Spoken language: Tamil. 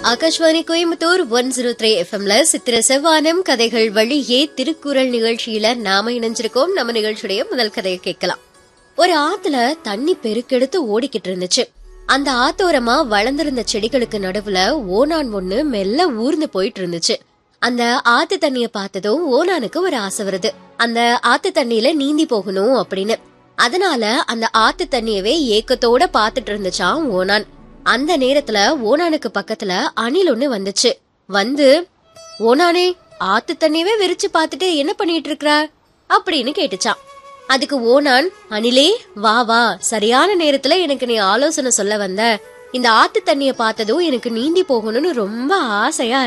Akashvani Coimbatore one zero three எஃப்எம்ல சித்திர செவ்வானம் கதைகள் வழியே திருக்குறள் நிகழ்ச்சியில நாம இணைஞ்சிருக்கோம் நம்ம நிகழ்ச்சியுடைய முதல் கதையை கேட்கலாம் ஒரு ஆத்துல தண்ணி பெருக்கெடுத்து ஓடிக்கிட்டு இருந்துச்சு அந்த ஆத்தோரமா வளர்ந்திருந்த செடிகளுக்கு நடுவுல ஓனான் ஒண்ணு மெல்ல ஊர்ந்து போயிட்டு இருந்துச்சு அந்த ஆத்து தண்ணிய பார்த்ததும் ஓனானுக்கு ஒரு ஆசை வருது அந்த ஆத்து தண்ணியில நீந்தி போகணும் அப்படின்னு அதனால அந்த ஆத்து தண்ணியவே ஏக்கத்தோட பாத்துட்டு இருந்துச்சான் ஓனான் அந்த நேரத்துல ஓனானுக்கு பக்கத்துல அணில் ஒண்ணு வந்துச்சு வந்து ஓனானே ஆத்து தண்ணியவே விரிச்சு பார்த்துட்டு என்ன பண்ணிட்டு இருக்கற அப்படின்னு கேட்டுச்சான் அதுக்கு ஓனான் அணிலே வா வா சரியான நேரத்துல எனக்கு நீ ஆலோசனை சொல்ல வந்த இந்த ஆத்து தண்ணிய பார்த்ததும் எனக்கு நீந்தி போகணும்னு ரொம்ப ஆசையா